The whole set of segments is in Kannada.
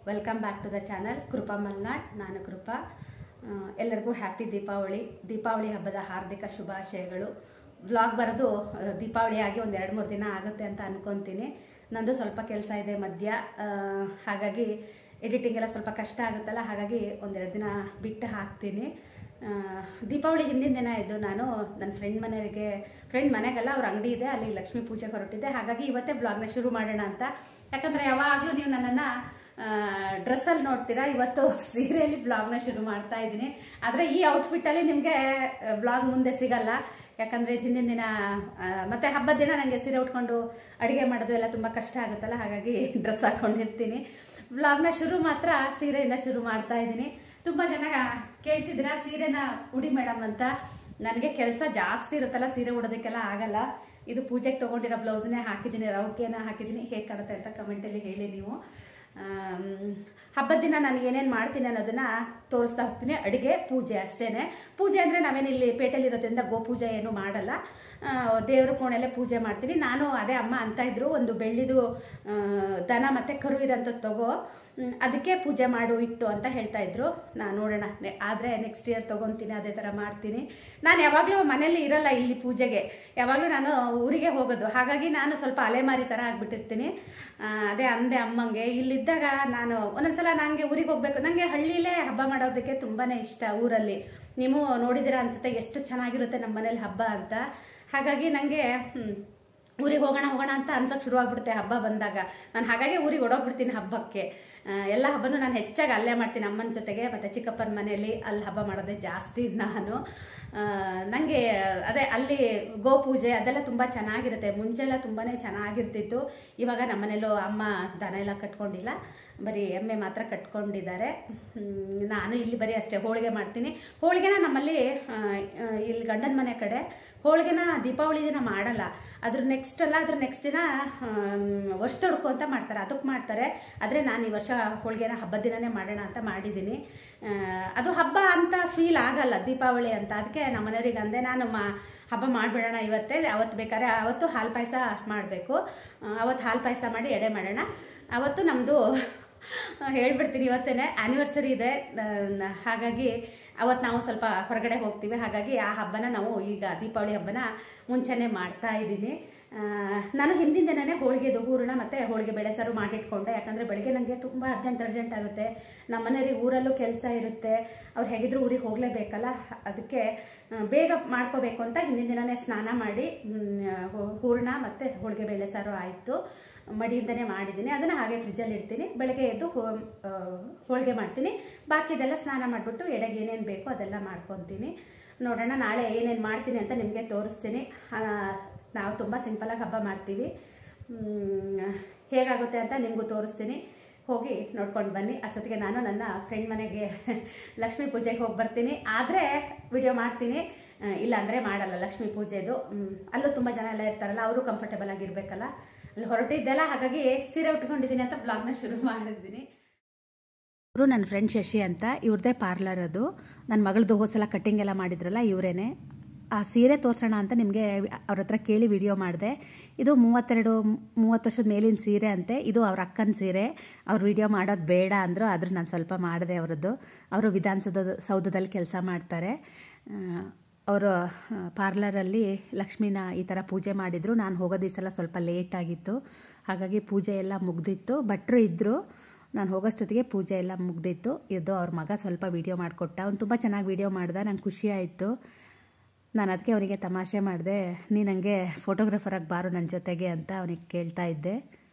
Welcome back to the channel Krupa Malnad ನಾನು ಕೃಪಾ ಆ, ಎಲ್ಲರಿಗೂ ಹ್ಯಾಪಿ ದೀಪಾವಳಿ ದೀಪಾವಳಿ ಹಬ್ಬದ ಹಾರ್ದಿಕ ಶುಭಾಶಯಗಳು ವ್ಲಾಗ್ ಬರೋದು ಆ, ದೀಪಾವಳಿ ಆಗಿ ಒಂದು ಎರಡು ಮೂರು ದಿನ ಆಗುತ್ತೆ ಅಂತ ಅನ್ಕೊತೀನಿ ನಂದು ಸ್ವಲ್ಪ ಕೆಲಸ ಇದೆ ಮಧ್ಯ ಆ, ಹಾಗಾಗಿ ಎಡಿಟಿಂಗ್ ಎಲ್ಲ ಸ್ವಲ್ಪ ಕಷ್ಟ ಆಗುತ್ತಲ್ಲ ಹಾಗಾಗಿ ಒಂದೆರಡು ದಿನ ಬಿಟ್ಟು ಹಾಕ್ತೀನಿ ಆ, ದೀಪಾವಳಿ ಹಿಂದಿನ ದಿನ ಇದ್ದು ನಾನು ನನ್ನ ಫ್ರೆಂಡ್ ಮನೆಗೆ ಫ್ರೆಂಡ್ ಮನೆಗೆಲ್ಲ ಅವ್ರ ಅಂಗಡಿ ಇದೆ ಅಲ್ಲಿ ಲಕ್ಷ್ಮೀ ಪೂಜೆಗೆ ಹೊರಟಿದ್ದೆ ಹಾಗಾಗಿ ಇವತ್ತೇ ಬ್ಲಾಗ್ನ ಶುರು ಮಾಡೋಣ ಅಂತ ಯಾಕಂದ್ರೆ ಯಾವಾಗಲೂ ನೀವು ನನ್ನನ್ನು ಡ್ರೆಸ್ಸಲ್ಲಿ ನೋಡ್ತೀರಾ ಇವತ್ತು ಸೀರೆಯಲ್ಲಿ ಬ್ಲಾಗ್ನ ಶುರು ಮಾಡ್ತಾ ಇದ್ದೀನಿ ಆದರೆ ಈ ಔಟ್ಫಿಟ್ಟಲ್ಲಿ ನಿಮಗೆ ಬ್ಲಾಗ್ ಮುಂದೆ ಸಿಗಲ್ಲ ಯಾಕಂದರೆ ಹಿಂದಿನ ದಿನ ಆ, ಮತ್ತೆ ಹಬ್ಬದ ದಿನ ನನಗೆ ಸೀರೆ ಉಟ್ಕೊಂಡು ಅಡುಗೆ ಮಾಡೋದು ಎಲ್ಲ ತುಂಬ ಕಷ್ಟ ಆಗುತ್ತಲ್ಲ ಹಾಗಾಗಿ ಡ್ರೆಸ್ ಹಾಕೊಂಡಿರ್ತೀನಿ ಬ್ಲಾಗ್ನ ಶುರು ಮಾತ್ರ ಸೀರೆಯಿಂದ ಶುರು ಮಾಡ್ತಾ ಇದ್ದೀನಿ ತುಂಬ ಜನ ಕೇಳ್ತಿದ್ದೀರಾ ಸೀರೆನ ಉಡಿ ಮೇಡಮ್ ಅಂತ ನನಗೆ ಕೆಲಸ ಜಾಸ್ತಿ ಇರುತ್ತಲ್ಲ ಸೀರೆ ಉಡೋದಕ್ಕೆಲ್ಲ ಆಗಲ್ಲ ಇದು ಪೂಜೆಗೆ ತೊಗೊಂಡಿರೋ ಬ್ಲೌಸ್ನೇ ಹಾಕಿದ್ದೀನಿ ರೌಕೆನ ಹಾಕಿದ್ದೀನಿ ಹೇಗೆ ಕಾಣುತ್ತೆ ಅಂತ ಕಮೆಂಟಲ್ಲಿ ಹೇಳಿ ನೀವು ಆಮ್, ಹಬ್ಬದ ದಿನ ನಾನು ಏನೇನು ಮಾಡ್ತೀನಿ ಅನ್ನೋದನ್ನ ತೋರಿಸ್ತಾ ಹೋಗ್ತೀನಿ ಅಡುಗೆ ಪೂಜೆ ಅಷ್ಟೇನೆ ಪೂಜೆ ಅಂದರೆ ನಾವೇನಿಲ್ಲಿ ಪೇಟೆಯಲ್ಲಿ ಇರೋದ್ರಿಂದ ಗೋಪೂಜೆ ಏನು ಮಾಡಲ್ಲ ಆ, ದೇವ್ರ ಕೋಣೆಲ್ಲೇ ಪೂಜೆ ಮಾಡ್ತೀನಿ ನಾನು ಅದೇ ಅಮ್ಮ ಅಂತ ಇದ್ರು ಒಂದು ಬೆಳ್ಳಿದು ಆ, ದನ ಮತ್ತೆ ಕರು ಇರೋಂಥದ್ದು ತಗೋ ಹ್ಮ್, ಅದಕ್ಕೆ ಪೂಜೆ ಮಾಡು ಇಟ್ಟು ಅಂತ ಹೇಳ್ತಾ ಇದ್ರು ನಾನು ನೋಡೋಣ ನೆ- ಆದ್ರೆ ನೆಕ್ಸ್ಟ್ ಇಯರ್ ತಗೊಂತೀನಿ ಅದೇ ಥರ ಮಾಡ್ತೀನಿ ನಾನು ಯಾವಾಗಲೂ ಮನೇಲಿ ಇರಲ್ಲ ಇಲ್ಲಿ ಪೂಜೆಗೆ ಯಾವಾಗಲೂ ನಾನು ಊರಿಗೆ ಹೋಗೋದು ಹಾಗಾಗಿ ನಾನು ಸ್ವಲ್ಪ ಅಲೆಮಾರಿ ಥರ ಆಗ್ಬಿಟ್ಟಿರ್ತೀನಿ ಆ, ಅದೇ ಅಂದೆ ಅಮ್ಮಂಗೆ ಇಲ್ಲಿದ್ದಾಗ ನಾನು ಒಂದೊಂದ್ಸಲ ನನಗೆ ಊರಿಗೆ ಹೋಗ್ಬೇಕು ನನಗೆ ಹಳ್ಳಿಲೇ ಹಬ್ಬ ಮಾಡೋದಕ್ಕೆ ತುಂಬಾನೇ ಇಷ್ಟ ಊರಲ್ಲಿ ನೀವು ನೋಡಿದಿರ ಅನ್ಸುತ್ತೆ ಎಷ್ಟು ಚೆನ್ನಾಗಿರುತ್ತೆ ನಮ್ಮ ಮನೇಲಿ ಹಬ್ಬ ಅಂತ ಹಾಗಾಗಿ ನನಗೆ ಊರಿಗೆ ಹೋಗೋಣ ಹೋಗೋಣ ಅಂತ ಅನ್ಸಕ್ ಶುರು ಆಗ್ಬಿಡುತ್ತೆ ಹಬ್ಬ ಬಂದಾಗ ನಾನು ಹಾಗಾಗಿ ಊರಿಗೆ ಓಡೋಗ್ಬಿಡ್ತೀನಿ ಹಬ್ಬಕ್ಕೆ ಆ, ಎಲ್ಲ ಹಬ್ಬನೂ ನಾನು ಹೆಚ್ಚಾಗಿ ಅಲ್ಲೇ ಮಾಡ್ತೀನಿ ಅಮ್ಮನ ಜೊತೆಗೆ ಮತ್ತು ಚಿಕ್ಕಪ್ಪನ ಮನೆಯಲ್ಲಿ ಅಲ್ಲಿ ಹಬ್ಬ ಮಾಡೋದೇ ಜಾಸ್ತಿ ನಾನು ನನಗೆ ಅದೇ ಅಲ್ಲಿ ಗೋಪೂಜೆ ಅದೆಲ್ಲ ತುಂಬ ಚೆನ್ನಾಗಿರುತ್ತೆ ಮುಂಚೆಲ್ಲ ತುಂಬಾ ಚೆನ್ನಾಗಿರ್ತಿತ್ತು ಇವಾಗ ನಮ್ಮನೇಲೂ ಅಮ್ಮ ದನ ಎಲ್ಲ ಕಟ್ಕೊಂಡಿಲ್ಲ ಬರೀ ಎಮ್ಮೆ ಮಾತ್ರ ಕಟ್ಕೊಂಡಿದ್ದಾರೆ ಹ್ಮ್, ನಾನು ಇಲ್ಲಿ ಬರೀ ಅಷ್ಟೇ ಹೋಳಿಗೆ ಮಾಡ್ತೀನಿ ಹೋಳಿಗೆನ ನಮ್ಮಲ್ಲಿ ಆ, ಆ, ಇಲ್ಲಿ ಗಂಡನ ಮನೆ ಕಡೆ ಹೋಳಿಗೆನ ದೀಪಾವಳಿ ದಿನ ಮಾಡಲ್ಲ ಅದ್ರ ನೆಕ್ಸ್ಟ್ ಅಲ್ಲ ಅದ್ರ ನೆಕ್ಸ್ಟ್ ದಿನ ವರ್ಷ ತೊಡ್ಕು ಅಂತ ಮಾಡ್ತಾರೆ ಅದಕ್ಕೆ ಮಾಡ್ತಾರೆ ಆದರೆ ನಾನು ಈ ವರ್ಷ ಹೋಳಿಗೆನ ಹಬ್ಬದ ದಿನನೇ ಮಾಡೋಣ ಅಂತ ಮಾಡಿದ್ದೀನಿ ಆ, ಅದು ಹಬ್ಬ ಅಂತ ಫೀಲ್ ಆಗಲ್ಲ ದೀಪಾವಳಿ ಅಂತ ಅದಕ್ಕೆ ನಮ್ಮ ಮನೆಯವ್ರಿಗೆ ಅಂದೆ ನಾನು ಮಾ ಹಬ್ಬ ಮಾಡಿಬಿಡೋಣ ಇವತ್ತೇ ಅವತ್ತು ಬೇಕಾದ್ರೆ ಅವತ್ತು ಹಾಲು ಪಾಯಸ ಮಾಡಬೇಕು ಅವತ್ತು ಹಾಲು ಪಾಯಸ ಮಾಡಿ ಎಡೆ ಮಾಡೋಣ ಅವತ್ತು ನಮ್ಮದು ಹೇಳ್ಬಿಡ್ತೀನಿ ಇವತ್ತೇನೆ ಆ್ಯನಿವರ್ಸರಿ ಇದೆ ನ- ಹಾಗಾಗಿ ಅವತ್ತು ನಾವು ಸ್ವಲ್ಪ ಹೊರಗಡೆ ಹೋಗ್ತೀವಿ ಹಾಗಾಗಿ ಆ ಹಬ್ಬನ ನಾವು ಈಗ ದೀಪಾವಳಿ ಹಬ್ಬನ ಮುಂಚೆನೇ ಮಾಡ್ತಾ ಇದ್ದೀನಿ ಆ, ನಾನು ಹಿಂದಿನ ದಿನನೇ ಹೋಳಿಗೆದು ಹೂರಣ ಮತ್ತು ಹೋಳಿಗೆ ಬೇಳೆ ಸಾರು ಮಾಡಿಟ್ಕೊಂಡೆ ಯಾಕಂದರೆ ಬೆಳಗ್ಗೆ ನನಗೆ ತುಂಬ ಅರ್ಜೆಂಟ್ ಅರ್ಜೆಂಟ್ ಆಗುತ್ತೆ ನಮ್ಮ ಮನೆಯವ್ರಿಗೆ ಊರಲ್ಲೂ ಕೆಲಸ ಇರುತ್ತೆ ಅವ್ರು ಹೇಗಿದ್ರು ಊರಿಗೆ ಹೋಗಲೇಬೇಕಲ್ಲ ಅದಕ್ಕೆ ಆ, ಬೇಗ ಮಾಡ್ಕೋಬೇಕು ಅಂತ ಹಿಂದಿನ ದಿನನೇ ಸ್ನಾನ ಮಾಡಿ ಮ್, ಹೂ- ಹೂರಣ ಮತ್ತು ಹೋಳಿಗೆ ಬೇಳೆ ಸಾರು ಆಯಿತು ಮಡಿಯಿಂದನೇ ಮಾಡಿದ್ದೀನಿ ಅದನ್ನು ಹಾಗೆ ಫ್ರಿಜ್ಜಲ್ಲಿ ಇಡ್ತೀನಿ ಬೆಳಗ್ಗೆ ಎದ್ದು ಹೋ ಆ, ಹೋಳಿಗೆ ಮಾಡ್ತೀನಿ ಬಾಕಿದೆಲ್ಲ ಸ್ನಾನ ಮಾಡಿಬಿಟ್ಟು ಎಡೆಗೆ ಏನೇನು ಬೇಕೋ ಅದೆಲ್ಲ ಮಾಡ್ಕೊತೀನಿ ನೋಡೋಣ ನಾಳೆ ಏನೇನು ಮಾಡ್ತೀನಿ ಅಂತ ನಿಮಗೆ ತೋರಿಸ್ತೀನಿ ಆ, ನಾವು ತುಂಬ ಸಿಂಪಲಾಗಿ ಹಬ್ಬ ಮಾಡ್ತೀವಿ ಮ್, ಹೇಗಾಗುತ್ತೆ ಅಂತ ನಿಮಗೂ ತೋರಿಸ್ತೀನಿ ಹೋಗಿ ನೋಡ್ಕೊಂಡು ಬನ್ನಿ ಅಷ್ಟೊತ್ತಿಗೆ ನಾನು ನನ್ನ ಫ್ರೆಂಡ್ ಮನೆಗೆ ಲಕ್ಷ್ಮೀ ಪೂಜೆಗೆ ಹೋಗಿ ಬರ್ತೀನಿ ಆದರೆ ವಿಡಿಯೋ ಮಾಡ್ತೀನಿ ಆ, ಇಲ್ಲ ಅಂದರೆ ಮಾಡಲ್ಲ ಲಕ್ಷ್ಮೀ ಪೂಜೆದು ಮ್, ಅಲ್ಲೂ ತುಂಬ ಜನ ಎಲ್ಲ ಇರ್ತಾರಲ್ಲ ಅವರು ಕಂಫರ್ಟೇಬಲ್ ಆಗಿರ್ಬೇಕಲ್ಲ ಅಲ್ಲಿ ಹೊರಟಿದ್ದೆಲ್ಲ ಹಾಗಾಗಿ ಸೀರೆ ಉಟ್ಕೊಂಡಿದ್ದೀನಿ ಅಂತ ಬ್ಲಾಗ್ನ ಶುರು ಮಾಡಿದ್ದೀನಿ ಇವರು ನನ್ನ ಫ್ರೆಂಡ್ ಶಶಿ ಅಂತ ಇವ್ರದ್ದೇ ಪಾರ್ಲರ್ ಅದು ನನ್ನ ಮಗಳದ್ದು ಹೋಸಲ ಕಟ್ಟಿಂಗ್ ಎಲ್ಲ ಮಾಡಿದ್ರಲ್ಲ ಇವರೇನೆ ಆ ಸೀರೆ ತೋರಿಸೋಣ ಅಂತ ನಿಮಗೆ ಅವ್ರ ಹತ್ರ ಕೇಳಿ ವಿಡಿಯೋ ಮಾಡಿದೆ ಇದು ಮೂವತ್ತೆರಡು ಮೂವತ್ತು ವರ್ಷದ ಮೇಲಿನ ಸೀರೆ ಅಂತೆ ಇದು ಅವ್ರ ಅಕ್ಕನ ಸೀರೆ ಅವ್ರು ವಿಡಿಯೋ ಮಾಡೋದು ಬೇಡ ಅಂದರು ಆದರೂ ನಾನು ಸ್ವಲ್ಪ ಮಾಡಿದೆ ಅವರದ್ದು ಅವರು ವಿಧಾನಸೌಧ ಸೌಧದಲ್ಲಿ ಕೆಲಸ ಮಾಡ್ತಾರೆ ಅವರು ಪಾರ್ಲರಲ್ಲಿ ಲಕ್ಷ್ಮಿನ ಈ ಥರ ಪೂಜೆ ಮಾಡಿದರು ನಾನು ಹೋಗೋದು ಈ ಸಲ ಸ್ವಲ್ಪ ಲೇಟ್ ಆಗಿತ್ತು ಹಾಗಾಗಿ ಪೂಜೆ ಎಲ್ಲ ಮುಗ್ದಿತ್ತು ಭಟ್ರು ಇದ್ದರು ನಾನು ಹೋಗೋಷ್ಟೊತ್ತಿಗೆ ಪೂಜೆ ಎಲ್ಲ ಮುಗ್ದಿತ್ತು ಇದು ಅವ್ರ ಮಗ ಸ್ವಲ್ಪ ವೀಡಿಯೋ ಮಾಡಿಕೊಟ್ಟ ಅವ್ನು ತುಂಬ ಚೆನ್ನಾಗಿ ವೀಡಿಯೋ ಮಾಡ್ದ ನಂಗೆ ಖುಷಿ ಆಯಿತು ನಾನು ಅದಕ್ಕೆ ಅವನಿಗೆ ತಮಾಷೆ ಮಾಡಿದೆ ನೀ ನನಗೆ ಫೋಟೋಗ್ರಾಫರಾಗಿ ಬಾರು ನನ್ನ ಜೊತೆಗೆ ಅಂತ ಅವನಿಗೆ ಕೇಳ್ತಾ ಇದ್ದೆ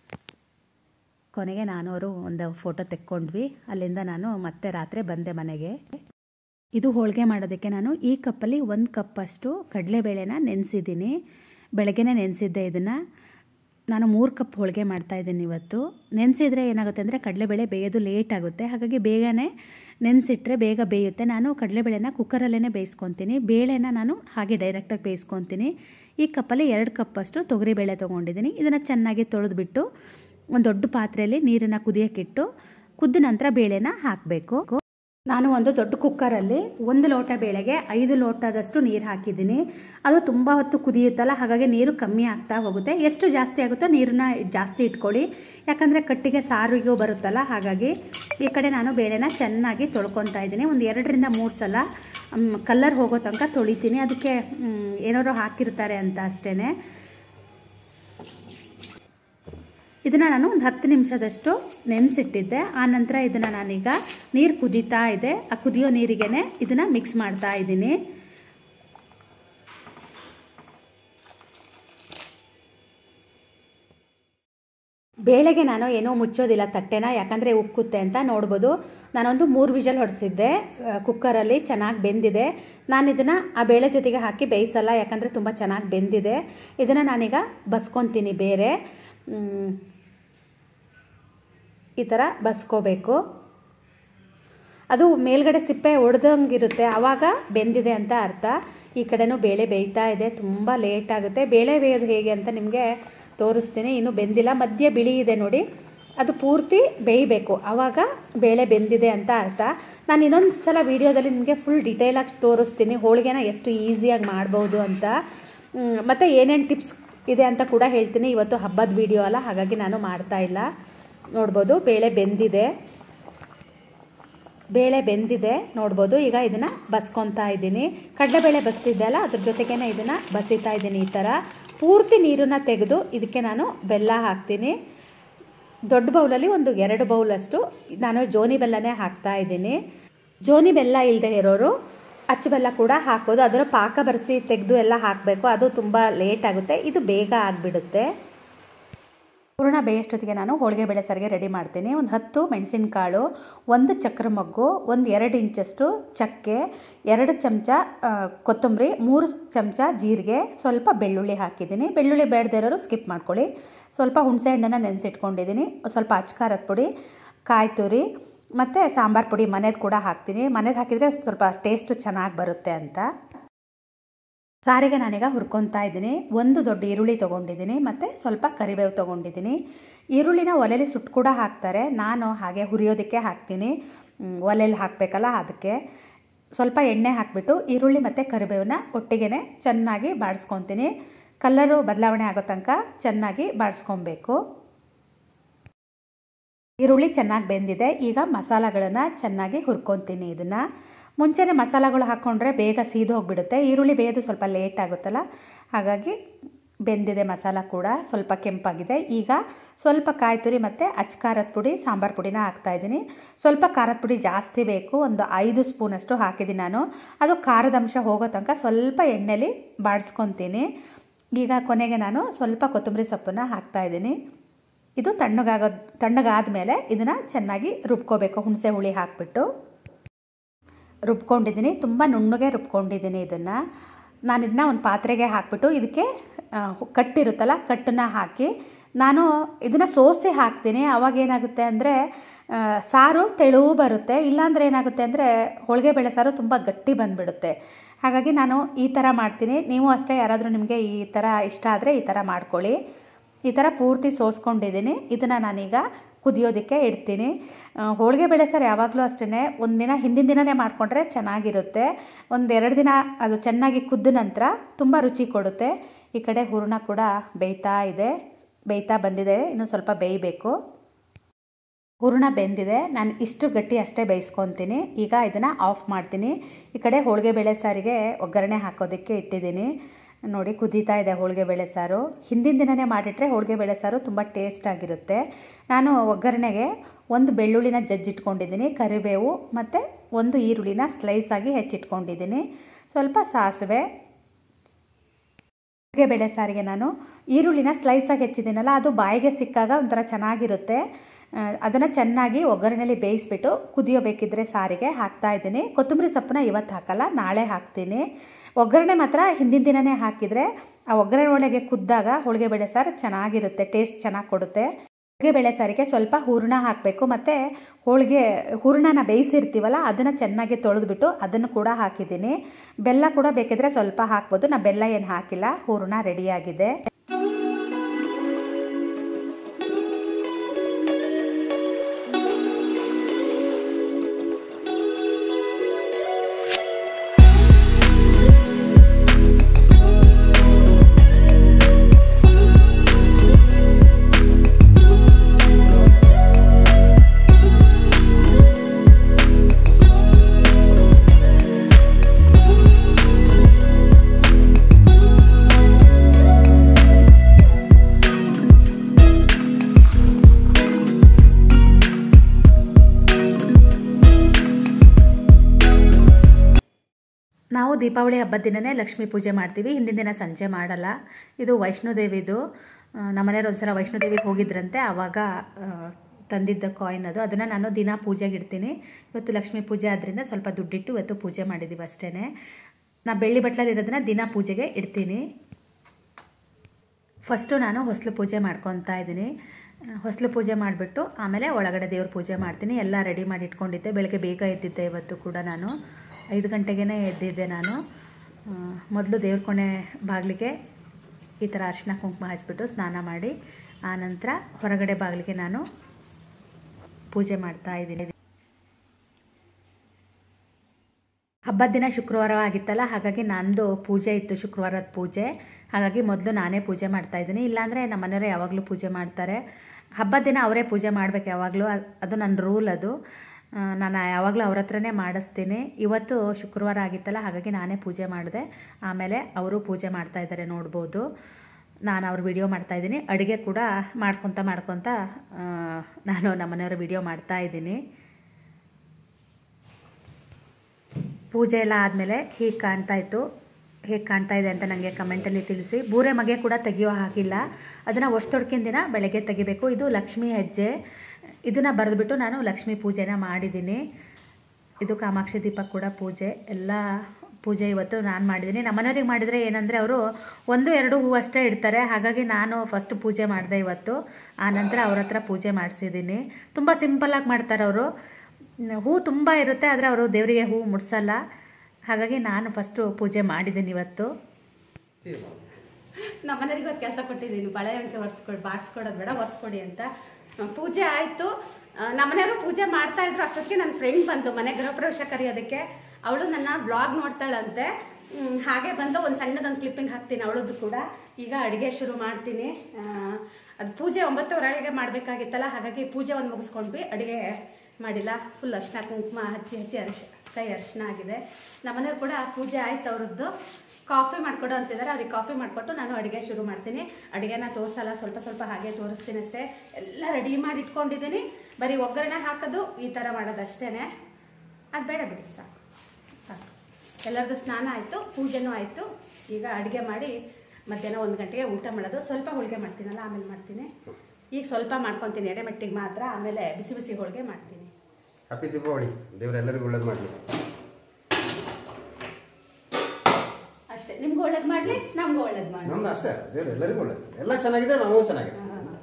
ಕೊನೆಗೆ ನಾನು ಅವರು ಒಂದು ಫೋಟೋ ತೆಕ್ಕೊಂಡ್ವಿ ಅಲ್ಲಿಂದ ನಾನು ಮತ್ತೆ ರಾತ್ರಿ ಬಂದೆ ಮನೆಗೆ ಇದು ಹೋಳಿಗೆ ಮಾಡೋದಕ್ಕೆ ನಾನು ಈ ಕಪ್ಪಲ್ಲಿ ಒಂದು ಕಪ್ಪಷ್ಟು ಕಡಲೆಬೇಳೆನ ನೆನೆಸಿದ್ದೀನಿ ಬೆಳಗ್ಗೆನೇ ನೆನೆಸಿದ್ದೆ ಇದನ್ನು ನಾನು ಮೂರು ಕಪ್ ಹೋಳಿಗೆ ಮಾಡ್ತಾ ಇದ್ದೀನಿ ಇವತ್ತು ನೆನೆಸಿದ್ರೆ ಏನಾಗುತ್ತೆ ಅಂದರೆ ಕಡಲೆಬೇಳೆ ಬೇಯೋದು ಲೇಟ್ ಆಗುತ್ತೆ ಹಾಗಾಗಿ ಬೇಗನೆ ನೆನೆಸಿಟ್ರೆ ಬೇಗ ಬೇಯುತ್ತೆ ನಾನು ಕಡಲೆಬೇಳೆನ ಕುಕ್ಕರಲ್ಲೇ ಬೇಯಿಸ್ಕೊತೀನಿ ಬೇಳೆನ ನಾನು ಹಾಗೆ ಡೈರೆಕ್ಟಾಗಿ ಬೇಯಿಸ್ಕೊತೀನಿ ಈ ಕಪ್ಪಲ್ಲಿ ಎರಡು ಕಪ್ಪಷ್ಟು ತೊಗರಿಬೇಳೆ ತೊಗೊಂಡಿದ್ದೀನಿ ಇದನ್ನು ಚೆನ್ನಾಗಿ ತೊಳೆದ್ಬಿಟ್ಟು ಒಂದು ದೊಡ್ಡ ಪಾತ್ರೆಯಲ್ಲಿ ನೀರನ್ನು ಕುದಿಯೋಕ್ಕಿಟ್ಟು ಕುದ್ದ ನಂತರ ಬೇಳೆನ ಹಾಕಬೇಕು ನಾನು ಒಂದು ದೊಡ್ಡ ಕುಕ್ಕರಲ್ಲಿ ಒಂದು ಲೋಟ ಬೇಳೆಗೆ ಐದು ಲೋಟದಷ್ಟು ನೀರು ಹಾಕಿದ್ದೀನಿ ಅದು ತುಂಬ ಹೊತ್ತು ಕುದಿಯುತ್ತಲ್ಲ ಹಾಗಾಗಿ ನೀರು ಕಮ್ಮಿ ಆಗ್ತಾ ಹೋಗುತ್ತೆ ಎಷ್ಟು ಜಾಸ್ತಿ ಆಗುತ್ತೋ ನೀರನ್ನ ಜಾಸ್ತಿ ಇಟ್ಕೊಳ್ಳಿ ಯಾಕಂದರೆ ಕಟ್ಟಿಗೆ ಸಾರಿಗೂ ಬರುತ್ತಲ್ಲ ಹಾಗಾಗಿ ಈ ಕಡೆ ನಾನು ಬೇಳೆನ ಚೆನ್ನಾಗಿ ತೊಳ್ಕೊತಾ ಇದ್ದೀನಿ ಒಂದು ಎರಡರಿಂದ ಮೂರು ಸಲ ಕಲ್ಲರ್ ಹೋಗೋ ತನಕ ತೊಳಿತೀನಿ ಅದಕ್ಕೆ ಏನಾದ್ರು ಹಾಕಿರ್ತಾರೆ ಅಂತ ಅಷ್ಟೇ ಇದನ್ನು ನಾನು ಒಂದು ಹತ್ತು ನಿಮಿಷದಷ್ಟು ನೆನೆಸಿಟ್ಟಿದ್ದೆ ಆ ನಂತರ ಇದನ್ನು ನಾನೀಗ ನೀರು ಕುದೀತಾ ಇದೆ ಆ ಕುದಿಯೋ ನೀರಿಗೇ ಇದನ್ನು ಮಿಕ್ಸ್ ಮಾಡ್ತಾ ಇದ್ದೀನಿ ಬೇಳೆಗೆ ನಾನು ಏನೂ ಮುಚ್ಚೋದಿಲ್ಲ ತಟ್ಟೆನ ಯಾಕಂದರೆ ಉಕ್ಕುತ್ತೆ ಅಂತ ನೋಡ್ಬೋದು ನಾನೊಂದು ಮೂರು ವಿಜಲ್ ಹೊಡೆಸಿದ್ದೆ ಕುಕ್ಕರಲ್ಲಿ ಚೆನ್ನಾಗಿ ಬೆಂದಿದೆ ನಾನು ಇದನ್ನು ಆ ಬೇಳೆ ಜೊತೆಗೆ ಹಾಕಿ ಬೇಯಿಸಲ್ಲ ಯಾಕಂದರೆ ತುಂಬ ಚೆನ್ನಾಗಿ ಬೆಂದಿದೆ ಇದನ್ನು ನಾನೀಗ ಬಸ್ಕೊತೀನಿ ಬೇರೆ ಈ ಥರ ಬಸ್ಕೋಬೇಕು ಅದು ಮೇಲ್ಗಡೆ ಸಿಪ್ಪೆ ಒಡೆದಂಗಿರುತ್ತೆ ಆವಾಗ ಬೆಂದಿದೆ ಅಂತ ಅರ್ಥ ಈ ಕಡೆನೂ ಬೇಳೆ ಬೇಯ್ತಾ ಇದೆ ತುಂಬ ಲೇಟ್ ಆಗುತ್ತೆ ಬೇಳೆ ಬೇಯೋದು ಹೇಗೆ ಅಂತ ನಿಮಗೆ ತೋರಿಸ್ತೀನಿ ಇನ್ನೂ ಬೆಂದಿಲ್ಲ ಮಧ್ಯೆ ಬಿಳಿ ಇದೆ ನೋಡಿ ಅದು ಪೂರ್ತಿ ಬೇಯಬೇಕು ಆವಾಗ ಬೇಳೆ ಬೆಂದಿದೆ ಅಂತ ಅರ್ಥ ನಾನು ಇನ್ನೊಂದು ಸಲ ವೀಡಿಯೋದಲ್ಲಿ ನಿಮಗೆ ಫುಲ್ ಡಿಟೇಲಾಗಿ ತೋರಿಸ್ತೀನಿ ಹೋಳಿಗೆನ ಎಷ್ಟು ಈಸಿಯಾಗಿ ಮಾಡ್ಬೋದು ಅಂತ ಮತ್ತು ಏನೇನು ಟಿಪ್ಸ್ ಇದೆ ಅಂತ ಕೂಡ ಹೇಳ್ತೀನಿ ಇವತ್ತು ಹಬ್ಬದ ವಿಡಿಯೋ ಅಲ್ಲ ಹಾಗಾಗಿ ನಾನು ಮಾಡ್ತಾ ಇಲ್ಲ ನೋಡ್ಬೋದು ಬೇಳೆ ಬೆಂದಿದೆ ಬೇಳೆ ಬೆಂದಿದೆ ನೋಡ್ಬೋದು ಈಗ ಇದನ್ನು ಬಸ್ಕೊತಾ ಇದ್ದೀನಿ ಕಡಲೆಬೇಳೆ ಬಸ್ತಿದ್ದೆ ಅಲ್ಲ ಅದ್ರ ಜೊತೆಗೇ ಇದನ್ನು ಬಸಿತಾ ಇದ್ದೀನಿ ಈ ಥರ ಪೂರ್ತಿ ನೀರನ್ನು ತೆಗೆದು ಇದಕ್ಕೆ ನಾನು ಬೆಲ್ಲ ಹಾಕ್ತೀನಿ ದೊಡ್ಡ ಬೌಲಲ್ಲಿ ಒಂದು ಎರಡು ಬೌಲಷ್ಟು ನಾನು ಜೋನಿ ಬೆಲ್ಲನೇ ಹಾಕ್ತಾ ಇದ್ದೀನಿ ಜೋನಿ ಬೆಲ್ಲ ಇಲ್ಲದೆ ಇರೋರು ಅಚ್ಚು ಬೆಲ್ಲ ಕೂಡ ಹಾಕ್ಬೋದು ಅದರ ಪಾಕ ಬರೆಸಿ ತೆಗೆದು ಎಲ್ಲ ಹಾಕಬೇಕು ಅದು ತುಂಬ ಲೇಟ್ ಆಗುತ್ತೆ ಇದು ಬೇಗ ಆಗಿಬಿಡುತ್ತೆ ಪೂರ್ಣ ಬೇಯಷ್ಟೊತ್ತಿಗೆ ನಾನು ಹೋಳಿಗೆ ಬೇಳೆ ಸಾರಿಗೆ ರೆಡಿ ಮಾಡ್ತೀನಿ ಒಂದು ಹತ್ತು ಮೆಣಸಿನಕಾಳು ಒಂದು ಚಕ್ರ ಮಗ್ಗು ಒಂದು ಎರಡು ಇಂಚಷ್ಟು ಚಕ್ಕೆ ಎರಡು ಚಮಚ ಕೊತ್ತಂಬರಿ ಮೂರು ಚಮಚ ಜೀರಿಗೆ ಸ್ವಲ್ಪ ಬೆಳ್ಳುಳ್ಳಿ ಹಾಕಿದ್ದೀನಿ ಬೆಳ್ಳುಳ್ಳಿ ಬೇಡದಿರೋರು ಸ್ಕಿಪ್ ಮಾಡ್ಕೊಳ್ಳಿ ಸ್ವಲ್ಪ ಹುಣಸೆ ಹಣ್ಣನ್ನು ನೆನೆಸಿಟ್ಕೊಂಡಿದ್ದೀನಿ ಸ್ವಲ್ಪ ಅಚ್ಕಾರದ ಪುಡಿ ಕಾಯಿ ತುರಿ ಮತ್ತು ಸಾಂಬಾರು ಪುಡಿ ಮನೆದು ಕೂಡ ಹಾಕ್ತೀನಿ ಮನೆದು ಹಾಕಿದರೆ ಸ್ವಲ್ಪ ಟೇಸ್ಟು ಚೆನ್ನಾಗಿ ಬರುತ್ತೆ ಅಂತ ಸಾರಿಗೆ ನಾನೀಗ ಹುರ್ಕೊತಾ ಇದ್ದೀನಿ ಒಂದು ದೊಡ್ಡ ಈರುಳ್ಳಿ ತೊಗೊಂಡಿದ್ದೀನಿ ಮತ್ತು ಸ್ವಲ್ಪ ಕರಿಬೇವು ತೊಗೊಂಡಿದ್ದೀನಿ ಈರುಳ್ಳಿನ ಒಲೆಯಲ್ಲಿ ಸುಟ್ಟು ಕೂಡ ಹಾಕ್ತಾರೆ ನಾನು ಹಾಗೆ ಹುರಿಯೋದಕ್ಕೆ ಹಾಕ್ತೀನಿ ಒಲೆಯಲ್ಲಿ ಹಾಕಬೇಕಲ್ಲ ಅದಕ್ಕೆ ಸ್ವಲ್ಪ ಎಣ್ಣೆ ಹಾಕಿಬಿಟ್ಟು ಈರುಳ್ಳಿ ಮತ್ತು ಕರಿಬೇವನ್ನ ಒಟ್ಟಿಗೆ ಚೆನ್ನಾಗಿ ಬಾಡಿಸ್ಕೊತೀನಿ ಕಲ್ಲರು ಬದಲಾವಣೆ ಆಗೋ ತನಕ ಚೆನ್ನಾಗಿ ಬಾಡಿಸ್ಕೊಬೇಕು ಈರುಳ್ಳಿ ಚೆನ್ನಾಗಿ ಬೆಂದಿದೆ ಈಗ ಮಸಾಲಗಳನ್ನು ಚೆನ್ನಾಗಿ ಹುರ್ಕೊತೀನಿ ಇದನ್ನು ಮುಂಚೆನೇ ಮಸಾಲಗಳು ಹಾಕ್ಕೊಂಡ್ರೆ ಬೇಗ ಸೀದು ಹೋಗಿಬಿಡುತ್ತೆ ಈರುಳ್ಳಿ ಬೇಯೋದು ಸ್ವಲ್ಪ ಲೇಟ್ ಆಗುತ್ತಲ್ಲ ಹಾಗಾಗಿ ಬೆಂದಿದೆ ಮಸಾಲ ಕೂಡ ಸ್ವಲ್ಪ ಕೆಂಪಾಗಿದೆ ಈಗ ಸ್ವಲ್ಪ ಕಾಯಿ ತುರಿ ಮತ್ತು ಅಚ್ಚ ಖಾರದ ಪುಡಿ ಸಾಂಬಾರು ಪುಡಿನ ಹಾಕ್ತಾಯಿದ್ದೀನಿ ಸ್ವಲ್ಪ ಖಾರದ ಪುಡಿ ಜಾಸ್ತಿ ಬೇಕು ಒಂದು ಐದು ಸ್ಪೂನಷ್ಟು ಹಾಕಿದ್ದೀನಿ ನಾನು ಅದು ಖಾರದ ಅಂಶ ಹೋಗೋ ತನಕ ಸ್ವಲ್ಪ ಎಣ್ಣೆಲಿ ಬಾಡಿಸ್ಕೊತೀನಿ ಈಗ ಕೊನೆಗೆ ನಾನು ಸ್ವಲ್ಪ ಕೊತ್ತಂಬರಿ ಸೊಪ್ಪನ್ನು ಹಾಕ್ತಾಯಿದ್ದೀನಿ ಇದು ತಣ್ಣಗಾಗೋ ತಣ್ಣಗಾದ ಮೇಲೆ ಇದನ್ನು ಚೆನ್ನಾಗಿ ರುಬ್ಕೋಬೇಕು ಹುಣಸೆ ಹುಳಿ ಹಾಕಿಬಿಟ್ಟು ರುಬ್ಕೊಂಡಿದ್ದೀನಿ ತುಂಬ ನುಣ್ಣಗೆ ರುಬ್ಕೊಂಡಿದ್ದೀನಿ ಇದನ್ನು ನಾನು ಇದನ್ನ ಒಂದು ಪಾತ್ರೆಗೆ ಹಾಕ್ಬಿಟ್ಟು ಇದಕ್ಕೆ ಕಟ್ಟಿರುತ್ತಲ್ಲ ಕಟ್ಟನ್ನ ಹಾಕಿ ನಾನು ಇದನ್ನು ಸೋಸಿ ಹಾಕ್ತೀನಿ ಅವಾಗ ಏನಾಗುತ್ತೆ ಅಂದರೆ ಸಾರು ತೆಳುವು ಬರುತ್ತೆ ಇಲ್ಲಾಂದರೆ ಏನಾಗುತ್ತೆ ಅಂದರೆ ಹೋಳಿಗೆ ಬೇಳೆ ಸಾರು ತುಂಬ ಗಟ್ಟಿ ಬಂದುಬಿಡುತ್ತೆ ಹಾಗಾಗಿ ನಾನು ಈ ಥರ ಮಾಡ್ತೀನಿ ನೀವು ಅಷ್ಟೇ ಯಾರಾದರೂ ನಿಮಗೆ ಈ ಥರ ಇಷ್ಟ ಆದರೆ ಈ ಥರ ಮಾಡ್ಕೊಳ್ಳಿ ಈ ಥರ ಪೂರ್ತಿ ಸೋಸ್ಕೊಂಡಿದ್ದೀನಿ ಇದನ್ನು ನಾನೀಗ ಕುದಿಯೋದಕ್ಕೆ ಇಡ್ತೀನಿ ಹೋಳಿಗೆ ಬೇಳೆ ಸಾರು ಯಾವಾಗಲೂ ಅಷ್ಟೇ ಒಂದಿನ ಹಿಂದಿನ ದಿನವೇ ಮಾಡಿಕೊಂಡ್ರೆ ಚೆನ್ನಾಗಿರುತ್ತೆ ಒಂದೆರಡು ದಿನ ಅದು ಚೆನ್ನಾಗಿ ಕುದ್ದ ನಂತರ ತುಂಬ ರುಚಿ ಕೊಡುತ್ತೆ ಈ ಕಡೆ ಹೂರಣ ಕೂಡ ಬೇಯ್ತಾ ಇದೆ ಬೇಯ್ತಾ ಬಂದಿದೆ ಇನ್ನು ಸ್ವಲ್ಪ ಬೇಯಬೇಕು ಹೂರಣ ಬೆಂದಿದೆ ನಾನು ಇಷ್ಟು ಗಟ್ಟಿ ಅಷ್ಟೇ ಬೇಯಿಸ್ಕೊತೀನಿ ಈಗ ಇದನ್ನು ಆಫ್ ಮಾಡ್ತೀನಿ ಈ ಕಡೆ ಹೋಳಿಗೆ ಬೇಳೆ ಸಾರಿಗೆ ಒಗ್ಗರಣೆ ಹಾಕೋದಕ್ಕೆ ಇಟ್ಟಿದ್ದೀನಿ ನೋಡಿ ಕುದೀತಾ ಇದೆ ಹೋಳಿಗೆ ಬೇಳೆ ಸಾರು ಹಿಂದಿನ ದಿನವೇ ಮಾಡಿಟ್ರೆ ಹೋಳಿಗೆ ಬೇಳೆ ಸಾರು ತುಂಬ ಟೇಸ್ಟ್ ಆಗಿರುತ್ತೆ ನಾನು ಒಗ್ಗರಣೆಗೆ ಒಂದು ಬೆಳ್ಳುಳ್ಳಿನ ಜಜ್ಜಿಟ್ಕೊಂಡಿದ್ದೀನಿ ಕರಿಬೇವು ಮತ್ತು ಒಂದು ಈರುಳ್ಳಿನ ಸ್ಲೈಸ್ ಆಗಿ ಹೆಚ್ಚಿಟ್ಕೊಂಡಿದ್ದೀನಿ ಸ್ವಲ್ಪ ಸಾಸಿವೆ ಹೋಳಿಗೆ ಬೇಳೆ ಸಾರಿಗೆ ನಾನು ಈರುಳ್ಳಿನ ಸ್ಲೈಸಾಗಿ ಹೆಚ್ಚಿದ್ದೀನಲ್ಲ ಅದು ಬಾಯಿಗೆ ಸಿಕ್ಕಾಗ ಒಂಥರ ಚೆನ್ನಾಗಿರುತ್ತೆ ಅದನ್ನು ಚೆನ್ನಾಗಿ ಒಗ್ಗರಣೆಯಲ್ಲಿ ಬೇಯಿಸ್ಬಿಟ್ಟು ಕುದಿಯೋಬೇಕಿದ್ರೆ ಸಾರಿಗೆ ಹಾಕ್ತಾ ಇದ್ದೀನಿ ಕೊತ್ತಂಬರಿ ಸೊಪ್ಪನ್ನ ಇವತ್ತು ಹಾಕಲ್ಲ ನಾಳೆ ಹಾಕ್ತೀನಿ ಒಗ್ಗರಣೆ ಮಾತ್ರ ಹಿಂದಿನ ದಿನವೇ ಹಾಕಿದರೆ ಆ ಒಗ್ಗರಣೆ ಒಳಗೆ ಕುದ್ದಾಗ ಹೋಳಿಗೆ ಬೇಳೆ ಸಾರು ಚೆನ್ನಾಗಿರುತ್ತೆ ಟೇಸ್ಟ್ ಚೆನ್ನಾಗಿ ಕೊಡುತ್ತೆ ಹೋಳಿಗೆ ಬೇಳೆ ಸಾರಿಗೆ ಸ್ವಲ್ಪ ಹೂರಣ ಹಾಕಬೇಕು ಮತ್ತು ಹೋಳಿಗೆ ಹೂರಣನ ಬೇಯಿಸಿರ್ತೀವಲ್ಲ ಅದನ್ನು ಚೆನ್ನಾಗಿ ತೊಳೆದ್ಬಿಟ್ಟು ಅದನ್ನು ಕೂಡ ಹಾಕಿದ್ದೀನಿ ಬೆಲ್ಲ ಕೂಡ ಬೇಕಿದ್ರೆ ಸ್ವಲ್ಪ ಹಾಕ್ಬೋದು ನಾ ಬೆಲ್ಲ ಏನು ಹಾಕಿಲ್ಲ ಹೂರಣ ರೆಡಿಯಾಗಿದೆ ನಾವು ದೀಪಾವಳಿ ಹಬ್ಬದ ದಿನನೇ ಲಕ್ಷ್ಮೀ ಪೂಜೆ ಮಾಡ್ತೀವಿ ಹಿಂದಿನ ದಿನ ಸಂಜೆ ಮಾಡಲ್ಲ ಇದು ವೈಷ್ಣೋದೇವಿದು ಆ, ನಮ್ಮನೆಯವ್ರು ಒಂದ್ಸಲ ವೈಷ್ಣೋದೇವಿಗೆ ಹೋಗಿದ್ರಂತೆ ಆವಾಗ ಆ, ತಂದಿದ್ದ ಕಾಯಿನ್ ಅದು ಅದನ್ನು ನಾನು ದಿನ ಪೂಜೆಗೆ ಇಡ್ತೀನಿ ಇವತ್ತು ಲಕ್ಷ್ಮೀ ಪೂಜೆ ಆದ್ದರಿಂದ ಸ್ವಲ್ಪ ದುಡ್ಡಿಟ್ಟು ಇವತ್ತು ಪೂಜೆ ಮಾಡಿದ್ದೀವಿ ಅಷ್ಟೇ ನಾ ಬೆಳ್ಳಿ ಬಟ್ಲಲ್ಲಿರೋದನ್ನ ದಿನ ಪೂಜೆಗೆ ಇಡ್ತೀನಿ ಫಸ್ಟು ನಾನು ಹೊಸಲು ಪೂಜೆ ಮಾಡ್ಕೊತಾ ಇದ್ದೀನಿ ಹೊಸಲು ಪೂಜೆ ಮಾಡಿಬಿಟ್ಟು ಆಮೇಲೆ ಒಳಗಡೆ ದೇವ್ರ ಪೂಜೆ ಮಾಡ್ತೀನಿ ಎಲ್ಲ ರೆಡಿ ಮಾಡಿ ಇಟ್ಕೊಂಡಿದ್ದೆ ಬೆಳಗ್ಗೆ ಬೇಗ ಎದ್ದಿದ್ದೆ ಇವತ್ತು ಕೂಡ ನಾನು ಐದು ಗಂಟೆಗೇ ಎದ್ದಿದ್ದೆ ನಾನು ಮೊದಲು ದೇವ್ರ ಕೊನೆ ಬಾಗಿಲಿಗೆ ಈ ಥರ ಅರಿಶಿನ ಕುಂಕುಮ ಹಚ್ಬಿಟ್ಟು ಸ್ನಾನ ಮಾಡಿ ಆನಂತರ ಹೊರಗಡೆ ಬಾಗಿಲಿಗೆ ನಾನು ಪೂಜೆ ಮಾಡ್ತಾ ಇದ್ದೀನಿ ಹಬ್ಬದ ದಿನ ಶುಕ್ರವಾರ ಆಗಿತ್ತಲ್ಲ ಹಾಗಾಗಿ ನಂದು ಪೂಜೆ ಇತ್ತು ಶುಕ್ರವಾರದ ಪೂಜೆ ಹಾಗಾಗಿ ಮೊದಲು ನಾನೇ ಪೂಜೆ ಮಾಡ್ತಾ ಇದ್ದೀನಿ ಇಲ್ಲಾಂದರೆ ನಮ್ಮ ಮನೆಯವರು ಯಾವಾಗಲೂ ಪೂಜೆ ಮಾಡ್ತಾರೆ ಹಬ್ಬದ ದಿನ ಅವರೇ ಪೂಜೆ ಮಾಡಬೇಕು ಯಾವಾಗಲೂ ಅದ್- ಅದು ನನ್ನ ರೂಲ್ ಅದು ಆ, ನಾನು ಯಾವಾಗಲೂ ಅವ್ರ ಹತ್ರನೇ ಮಾಡಿಸ್ತೀನಿ ಇವತ್ತು ಶುಕ್ರವಾರ ಆಗಿತ್ತಲ್ಲ ಹಾಗಾಗಿ ನಾನೇ ಪೂಜೆ ಮಾಡಿದೆ ಆಮೇಲೆ ಅವರು ಪೂಜೆ ಮಾಡ್ತಾ ಇದ್ದಾರೆ ನೋಡ್ಬೋದು ನಾನು ಅವ್ರ ವಿಡಿಯೋ ಮಾಡ್ತಾ ಇದ್ದೀನಿ ಅಡುಗೆ ಕೂಡ ಮಾಡ್ಕೊತ ಮಾಡ್ಕೊತ ಆ, ನಾನು ನಮ್ಮ ಮನೆಯವ್ರ ವಿಡಿಯೋ ಮಾಡ್ತಾ ಇದ್ದೀನಿ ಪೂಜೆ ಎಲ್ಲ ಆದಮೇಲೆ ಹೀಗೆ ಕಾಣ್ತಾ ಇತ್ತು ಹೇಗೆ ಕಾಣ್ತಾ ಇದೆ ಅಂತ ನನಗೆ ಕಮೆಂಟಲ್ಲಿ ತಿಳಿಸಿ ಬೂರೆ ಮಗೆ ಕೂಡ ತೆಗಿಯೋ ಹಾಗಿಲ್ಲ ಅದನ್ನು ವರ್ಷದೊಡ್ಕಿನ ದಿನ ಬೆಳಗ್ಗೆ ತೆಗಿಬೇಕು ಇದು ಲಕ್ಷ್ಮೀ ಹೆಜ್ಜೆ ಇದನ್ನು ಬರೆದ್ಬಿಟ್ಟು ನಾನು ಲಕ್ಷ್ಮೀ ಪೂಜೆನ ಮಾಡಿದ್ದೀನಿ ಇದು ಕಾಮಾಕ್ಷಿ ದೀಪ ಕೂಡ ಪೂಜೆ ಎಲ್ಲ ಪೂಜೆ ಇವತ್ತು ನಾನು ಮಾಡಿದ್ದೀನಿ ನಮ್ಮನೆಯವ್ರಿಗೆ ಮಾಡಿದರೆ ಏನಂದರೆ ಅವರು ಒಂದು ಎರಡು ಹೂವು ಅಷ್ಟೇ ಇಡ್ತಾರೆ ಹಾಗಾಗಿ ನಾನು ಫಸ್ಟ್ ಪೂಜೆ ಮಾಡಿದೆ ಇವತ್ತು ಆನಂತರ ಅವ್ರ ಹತ್ರ ಪೂಜೆ ಮಾಡಿಸಿದ್ದೀನಿ ತುಂಬ ಸಿಂಪಲ್ಲಾಗಿ ಮಾಡ್ತಾರೆ ಅವರು ಹೂ ತುಂಬ ಇರುತ್ತೆ ಆದರೆ ಅವರು ದೇವರಿಗೆ ಹೂ ಮುಡ್ಸಲ್ಲ ಹಾಗಾಗಿ ನಾನು ಫಸ್ಟು ಪೂಜೆ ಮಾಡಿದ್ದೀನಿ ಇವತ್ತು ನಮ್ಮ ಮನೆಯವ್ರಿಗೆ ಇವತ್ತು ಕೆಲಸ ಕೊಟ್ಟಿದ್ದೀನಿ ಬಳೆ ಹಂಚೆ ಒರೆಸ್ಕೊಡಿ ಬಾಡ್ಸ್ಕೊಡೋದು ಬೇಡ ಒರೆಸ್ಕೊಡಿ ಅಂತ ಆ, ಪೂಜೆ ಆಯಿತು ನಮ್ಮನೆಯವರು ಪೂಜೆ ಮಾಡ್ತಾ ಇದ್ರು ಅಷ್ಟೊತ್ತಿಗೆ ನನ್ನ ಫ್ರೆಂಡ್ ಬಂತು ಮನೆ ಗೃಹ ಪ್ರವೇಶ ಕರೆಯೋದಕ್ಕೆ ಅವಳು ನನ್ನ ಬ್ಲಾಗ್ ನೋಡ್ತಾಳಂತೆ ಹ್ಮ್, ಹಾಗೆ ಬಂದು ಒಂದು ಸಣ್ಣದೊಂದು ಕ್ಲಿಪ್ಪಿಂಗ್ ಹಾಕ್ತೀನಿ ಅವಳದ್ದು ಕೂಡ ಈಗ ಅಡುಗೆ ಶುರು ಮಾಡ್ತೀನಿ ಆ, ಅದು ಪೂಜೆ ಒಂಬತ್ತುವರೆಗೆ ಮಾಡಬೇಕಾಗಿತ್ತಲ್ಲ ಹಾಗಾಗಿ ಪೂಜೆ ಒಂದು ಮುಗಿಸ್ಕೊಂಡ್ವಿ ಅಡುಗೆ ಮಾಡಿಲ್ಲ ಫುಲ್ ಅರ್ಶಿನ ಕುಂಕುಮ ಹಚ್ಚಿ ಹಚ್ಚಿ ಅರಿಶ ಕೈ ಅರಿಶಿನ ಆಗಿದೆ ನಮ್ಮನೆಯವ್ರು ಕೂಡ ಪೂಜೆ ಆಯ್ತು ಅವ್ರದ್ದು ಕಾಫಿ ಮಾಡಿಕೊಡು ಅಂತಿದ್ದಾರೆ ಅವ್ರಿಗೆ ಕಾಫಿ ಮಾಡಿಕೊಟ್ಟು ನಾನು ಅಡುಗೆ ಶುರು ಮಾಡ್ತೀನಿ ಅಡುಗೆನ ತೋರಿಸಲ್ಲ ಸ್ವಲ್ಪ ಸ್ವಲ್ಪ ಹಾಗೆ ತೋರಿಸ್ತೀನಿ ಅಷ್ಟೇ ಎಲ್ಲ ರೆಡಿ ಮಾಡಿ ಇಟ್ಕೊಂಡಿದ್ದೀನಿ ಬರೀ ಒಗ್ಗರಣೆ ಹಾಕೋದು ಈ ಥರ ಮಾಡೋದಷ್ಟೇ ಅದು ಬೇಡ ಬಿಡಿ ಸಾಕು ಸಾಕು ಎಲ್ಲರದ್ದು ಸ್ನಾನ ಆಯಿತು ಪೂಜೆನೂ ಆಯಿತು ಈಗ ಅಡುಗೆ ಮಾಡಿ ಮಧ್ಯಾಹ್ನ ಒಂದು ಗಂಟೆಗೆ ಊಟ ಮಾಡೋದು ಸ್ವಲ್ಪ ಹೋಳಿಗೆ ಮಾಡ್ತೀನಲ್ಲ ಆಮೇಲೆ ಮಾಡ್ತೀನಿ ಈಗ ಸ್ವಲ್ಪ ಮಾಡ್ಕೊತೀನಿ ಎಡೆಮೆಟ್ಟಿಗೆ ಮಾತ್ರ ಆಮೇಲೆ ಬಿಸಿ ಬಿಸಿ ಹೋಳಿಗೆ ಮಾಡ್ತೀನಿ ಹ್ಯಾಪಿ ದೀಪಾವಳಿ ದೇವರೆಲ್ಲರಿಗೂ ಒಳ್ಳೇದು ಮಾಡಲಿ ಅಷ್ಟೇ ನಿಮ್ಗೆ ಒಳ್ಳೇದು ಮಾಡಲಿ ನಮ್ಗೆ ಒಳ್ಳೇದು ಮಾಡಿ ನಮ್ದು ಅಷ್ಟೇ ದೇವ್ರು ಎಲ್ಲರಿಗೂ ಒಳ್ಳೇದು ಎಲ್ಲ ಚೆನ್ನಾಗಿದ್ರೆ ನಾವು ಚೆನ್ನಾಗಿದೆ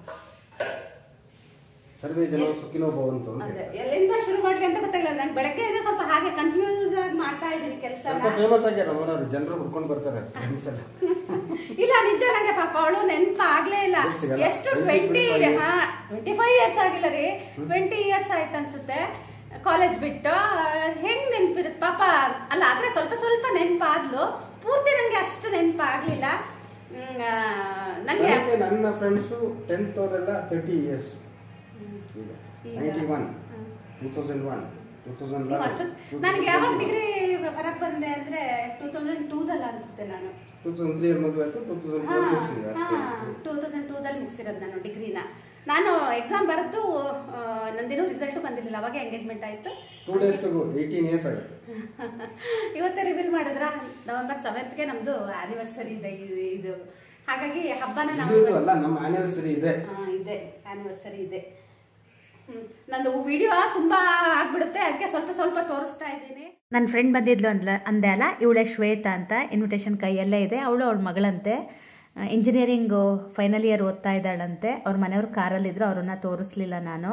ಸರ್ವೇ ಜನ ಸುಖಿನೋ ಭವಂತು ಅಂತ ಅದೇ ಎಲ್ಲಿಂದ ಶುರು ಮಾಡ್ಲಿ ಅಂತ ಗೊತ್ತಾಗಿಲ್ಲ ನಂಗೆ ಬೆಳಗ್ಗೆ ಇದೆ ಸ್ವಲ್ಪ ಹಾಗೆ ಕನ್ಫ್ಯೂಸ್ ಆಗಿ ಮಾಡ್ತಾ ಇದ್ದೀನಿ ಕೆಲಸ ಸ್ವಲ್ಪ ಫೇಮಸ್ ಆಗ್ಯಾರ ನಮ್ಮನವ್ರು ಜನರು ಹುಡ್ಕೊಂಡು ಬರ್ತಾರೆ friends ಎಲ್ಲ. ಇಲ್ಲ ನಿಜ ನಂಗೆ ಪಾಪ ಅವಳು ನೆನಪು ಆಗ್ಲೇ ಇಲ್ಲ ನೆನ್ಪ್ ಸಿಗಲ್ಲ? ಎಷ್ಟು 20, ಟ್ವೆಂಟಿ 25 years. ಹಾ ಟ್ವೆಂಟಿ ಫೈವ್ ಇಯರ್ಸ್ ಆಗಿಲ್ಲ ರೀ ಟ್ವೆಂಟಿ ಇಯರ್ಸ್ ಆಯ್ತು ಅನ್ಸುತ್ತೆ ಕಾಲೇಜ್ ಬಿಟ್ಟು ಆ, ಹೆಂಗ್ ನೆನ್ಪಿರುತ್ತೆ ಪಾಪ ಅಲ್ಲ ಆದ್ರೆ ಸ್ವಲ್ಪ ಸ್ವಲ್ಪ ನೆನಪಾದ್ಲು ಪೂರ್ತಿ ನಂಗೆ ಅಷ್ಟು ನೆನಪು ಆಗ್ಲಿಲ್ಲ ಹ್ಮ್, ಆ, ನಂಗೆ ನನಗೆ ನನ್ನ ಫ್ರೆಂಡ್ಸು ಟೆಂತ್ ಅವರೆಲ್ಲ ತರ್ಟಿ ಇಯರ್ಸ್ ಈಗ ಈಗ? Ninety one two thousand one two thousand ನೀವು ಅಷ್ಟು ನನಗೆ ಯಾವಾಗ ಡಿಗ್ರಿ ಹೊರಗೆ ಬಂದೆ ಅಂದ್ರೆ ಟೂ ತೌಸಂಡ್ ಟೂದಲ್ಲಿ ಅನ್ಸುತ್ತೆ ನಾನು ಟೂ ತೌಸಂಡ್ ತ್ರೀ ಅಲ್ಲಿ ಮದುವೆ ಆಯ್ತು ಟೂ ತೌಸಂಡ್ ಫೋರ್ ಮುಗಿಸಿದ್ವಿ ಅಷ್ಟೇ ಟೂ ತೌಸಂಡ್ ಟೂದಲ್ಲಿ ಮುಗಿಸಿರೋದು ನಾನು ಡಿಗ್ರಿನ ನಾನು ಎಕ್ಸಾಮ್ ಬರೆದು ನಂದೇನು ರಿಸಲ್ಟ್ ಬಂದಿರಲಿಲ್ಲ ಅವಾಗ ಎಂಗೇಜ್ಮೆಂಟ್ ಆಯಿತು two days to eighteen years ಆಗುತ್ತೆ ಇವತ್ತೇ ರಿವೀಲ್ ಮಾಡಿದ್ರ ನವೆಂಬರ್ ಸೆವೆಂತ್ಗೆ ನಮ್ದು ಆನಿವರ್ಸರಿ ಇದೆ ಇದು- ಇದು ಹಾಗಾಗಿ ಹಬ್ಬನ ಇದು ನಾವು ಇದು ಅಲ್ಲ ನಮ್ಮ ಆನಿವರ್ಸರಿ ಇದೆ ಆ, ಇದೆ ಆನಿವರ್ಸರಿ ಇದೆ ಹ್ಮ್. ನಂದು ವಿಡಿಯೋ ತುಂಬಾ ಆಗ್ಬಿಡುತ್ತೆ ಅದಕ್ಕೆ ಸ್ವಲ್ಪ ಸ್ವಲ್ಪ ತೋರಿಸ್ತಾ ಇದ್ದೀನಿ ನನ್ನ ಫ್ರೆಂಡ್ ಬಂದಿದ್ಲು ಅಂದ್ಲ ಅಂದೆ ಅಲ್ಲ ಇವಳೆ ಶ್ವೇತಾ ಅಂತ ಇನ್ವಿಟೇಷನ್ ಕೈಯಲ್ಲೇ ಇದೆ ಅವಳು ಅವಳ ಮಗಳಂತೆ ಇಂಜಿನಿಯರಿಂಗು ಫೈನಲ್ ಇಯರ್ ಓದ್ತಾ ಇದ್ದಾಳಂತೆ ಅವ್ರ ಮನೆಯವ್ರು ಕಾರಲ್ಲಿದ್ರು ಅವ್ರನ್ನ ತೋರಿಸ್ಲಿಲ್ಲ ನಾನು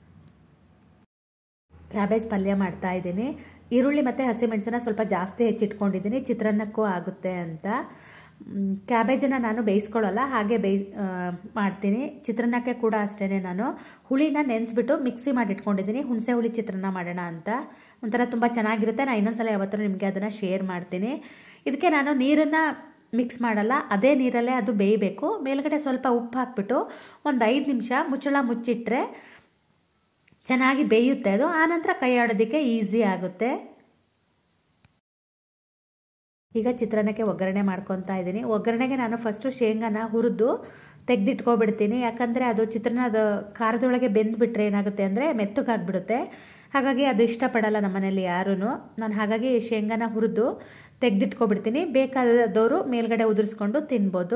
ಕ್ಯಾಬೇಜ್ ಪಲ್ಯ ಮಾಡ್ತಾ ಇದ್ದೀನಿ ಈರುಳ್ಳಿ ಮತ್ತು ಹಸಿಮೆಣಸನ್ನ ಸ್ವಲ್ಪ ಜಾಸ್ತಿ ಹೆಚ್ಚಿಟ್ಕೊಂಡಿದ್ದೀನಿ ಚಿತ್ರಾನ್ನಕ್ಕೂ ಆಗುತ್ತೆ ಅಂತ ಮ್, ಕ್ಯಾಬೇಜನ್ನು ನಾನು ಬೇಯಿಸ್ಕೊಳ್ಳಲ್ಲ ಹಾಗೆ ಬೇಯ್ ಆ, ಮಾಡ್ತೀನಿ ಚಿತ್ರಾನ್ನಕ್ಕೆ ಕೂಡ ಅಷ್ಟೇ ನಾನು ಹುಳಿನ ನೆನೆಸ್ಬಿಟ್ಟು ಮಿಕ್ಸಿ ಮಾಡಿ ಇಟ್ಕೊಂಡಿದ್ದೀನಿ ಹುಣಸೆ ಹುಳಿ ಚಿತ್ರಾನ್ನ ಮಾಡೋಣ ಅಂತ ಒಂಥರ ತುಂಬ ಚೆನ್ನಾಗಿರುತ್ತೆ ನಾನು ಇನ್ನೊಂದ್ಸಲ ಯಾವತ್ತೂ ನಿಮಗೆ ಅದನ್ನು ಶೇರ್ ಮಾಡ್ತೀನಿ ಇದಕ್ಕೆ ನಾನು ನೀರನ್ನು ಮಿಕ್ಸ್ ಮಾಡಲ್ಲ ಅದೇ ನೀರಲ್ಲೇ ಅದು ಬೇಯಬೇಕು ಮೇಲ್ಗಡೆ ಸ್ವಲ್ಪ ಉಪ್ಪು ಹಾಕ್ಬಿಟ್ಟು ಒಂದು ಐದು ನಿಮಿಷ ಮುಚ್ಚಳ ಮುಚ್ಚಿಟ್ರೆ ಚೆನ್ನಾಗಿ ಬೇಯುತ್ತೆ ಅದು ಆನಂತರ ಕೈ ಆಡೋದಕ್ಕೆ ಈಸಿ ಆಗುತ್ತೆ ಈಗ ಚಿತ್ರಾನ್ನಕ್ಕೆ ಒಗ್ಗರಣೆ ಮಾಡ್ಕೊತಾ ಇದ್ದೀನಿ ಒಗ್ಗರಣೆಗೆ ನಾನು ಫಸ್ಟು ಶೇಂಗಾನ ಹುರಿದು ತೆಗೆದಿಟ್ಕೊಬಿಡ್ತೀನಿ ಯಾಕಂದರೆ ಅದು ಚಿತ್ರಾನ್ನದ ಖಾರದೊಳಗೆ ಬೆಂದ್ಬಿಟ್ರೆ ಏನಾಗುತ್ತೆ ಅಂದರೆ ಮೆತ್ತಗಾಗ್ಬಿಡುತ್ತೆ ಹಾಗಾಗಿ ಅದು ಇಷ್ಟಪಡಲ್ಲ ನಮ್ಮನೇಲಿ ಯಾರೂ ನಾನು ಹಾಗಾಗಿ ಶೇಂಗಾನ ಹುರಿದು ತೆಗೆದಿಟ್ಕೊಬಿಡ್ತೀನಿ ಬೇಕಾದವರು ಮೇಲ್ಗಡೆ ಉದುರಿಸ್ಕೊಂಡು ತಿನ್ಬೋದು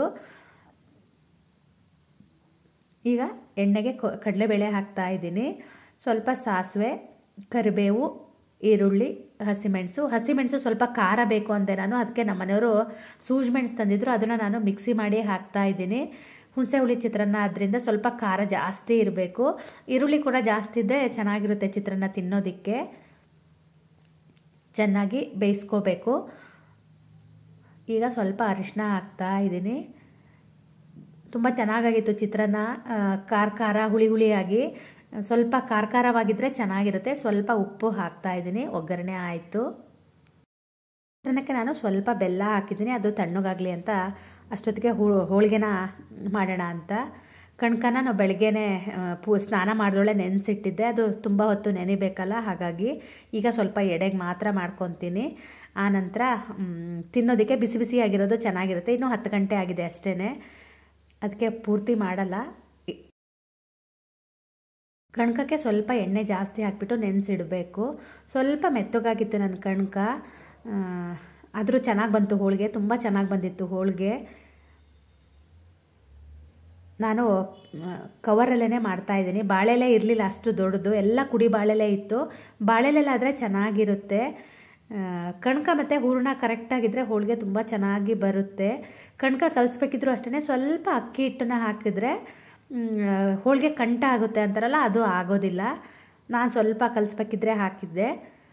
ಈಗ ಎಣ್ಣೆಗೆ ಕೊ- ಕಡಲೆಬೇಳೆ ಹಾಕ್ತಾ ಇದ್ದೀನಿ ಸ್ವಲ್ಪ ಸಾಸಿವೆ ಕರಿಬೇವು ಈರುಳ್ಳಿ ಹಸಿಮೆಣಸು ಹಸಿಮೆಣಸು ಸ್ವಲ್ಪ ಖಾರ ಬೇಕು ಅಂದೆ ನಾನು ಅದಕ್ಕೆ ನಮ್ಮ ಮನೆಯವರು ಸೂಜ್ ಮೆಣಸು ತಂದಿದ್ರು ಅದನ್ನು ನಾನು ಮಿಕ್ಸಿ ಮಾಡಿ ಹಾಕ್ತಾ ಇದ್ದೀನಿ ಹುಣಸೆ ಹುಳಿ ಚಿತ್ರಾನ್ನ ಅದರಿಂದ ಸ್ವಲ್ಪ ಖಾರ ಜಾಸ್ತಿ ಇರಬೇಕು ಈರುಳ್ಳಿ ಕೂಡ ಜಾಸ್ತಿ ಇದ್ದರೆ ಚೆನ್ನಾಗಿರುತ್ತೆ ಚಿತ್ರಾನ್ನ ತಿನ್ನೋದಕ್ಕೆ ಚೆನ್ನಾಗಿ ಬೇಯಿಸ್ಕೋಬೇಕು ಈಗ ಸ್ವಲ್ಪ ಅರಿಶಿನ ಹಾಕ್ತಾ ಇದ್ದೀನಿ ತುಂಬ ಚೆನ್ನಾಗಾಗಿತ್ತು ಚಿತ್ರಾನ್ನ ಆ, ಖಾರ ಖಾರ ಹುಳಿ ಹುಳಿಯಾಗಿ ಸ್ವಲ್ಪ ಖಾರ ಖಾರವಾಗಿದ್ದರೆ ಚೆನ್ನಾಗಿರುತ್ತೆ ಸ್ವಲ್ಪ ಉಪ್ಪು ಹಾಕ್ತಾ ಇದ್ದೀನಿ ಒಗ್ಗರಣೆ ಆಯಿತು ಚಿತ್ರಾನ್ನಕ್ಕೆ ನಾನು ಸ್ವಲ್ಪ ಬೆಲ್ಲ ಹಾಕಿದ್ದೀನಿ ಅದು ತಣ್ಣಗಾಗಲಿ ಅಂತ ಅಷ್ಟೊತ್ತಿಗೆ ಹೋ ಹೋಳಿಗೆನ ಮಾಡೋಣ ಅಂತ ಕಣ್ಕನ ನಾವು ಬೆಳಗ್ಗೆನೆ ಆ, ಪೂ ಸ್ನಾನ ಮಾಡಿದೊಳೆ ನೆನೆಸಿಟ್ಟಿದ್ದೆ ಅದು ತುಂಬ ಹೊತ್ತು ನೆನಿಬೇಕಲ್ಲ ಹಾಗಾಗಿ ಈಗ ಸ್ವಲ್ಪ ಎಡೆಗೆ ಮಾತ್ರ ಮಾಡ್ಕೊತೀನಿ ಆನಂತರ ಮ್, ತಿನ್ನೋದಕ್ಕೆ ಬಿಸಿ ಬಿಸಿಯಾಗಿರೋದು ಚೆನ್ನಾಗಿರುತ್ತೆ ಇನ್ನೂ ಹತ್ತು ಗಂಟೆ ಆಗಿದೆ ಅಷ್ಟೇ ಅದಕ್ಕೆ ಪೂರ್ತಿ ಮಾಡಲ್ಲ ಇ- ಕಣ್ಕಕ್ಕೆ ಸ್ವಲ್ಪ ಎಣ್ಣೆ ಜಾಸ್ತಿ ಹಾಕ್ಬಿಟ್ಟು ನೆನೆಸಿಡಬೇಕು ಸ್ವಲ್ಪ ಮೆತ್ತಗಾಗಿತ್ತು ನನ್ನ ಕಣ್ಕ ಆದರೂ ಚೆನ್ನಾಗಿ ಬಂತು ಹೋಳಿಗೆ ತುಂಬ ಚೆನ್ನಾಗಿ ಬಂದಿತ್ತು ಹೋಳಿಗೆ ನಾನು ಕವರಲ್ಲೇ ಮಾಡ್ತಾ ಇದ್ದೀನಿ ಬಾಳೆಲೆ ಇರಲಿಲ್ಲ ಅಷ್ಟು ದೊಡ್ಡದು ಎಲ್ಲ ಕುಡಿ ಬಾಳೆಲೆ ಇತ್ತು ಬಾಳೆಲೆಲ್ಲಾದರೆ ಚೆನ್ನಾಗಿರುತ್ತೆ ಆ, ಕಣ್ಕ ಮತ್ತು ಹೂರಣ ಕರೆಕ್ಟಾಗಿದ್ದರೆ ಹೋಳಿಗೆ ತುಂಬ ಚೆನ್ನಾಗಿ ಬರುತ್ತೆ ಕಣ್ಕ ಕಲಿಸ್ಬೇಕಿದ್ರು ಅಷ್ಟೇ ಸ್ವಲ್ಪ ಅಕ್ಕಿ ಹಿಟ್ಟನ್ನ ಹಾಕಿದ್ರೆ ಮ್, ಹೋಳಿಗೆ ಕಂಟ ಆಗುತ್ತೆ ಅಂತಾರಲ್ಲ ಅದು ಆಗೋದಿಲ್ಲ ನಾನು ಸ್ವಲ್ಪ ಕಲಿಸ್ಬೇಕಿದ್ರೆ ಹಾಕಿದ್ದೆ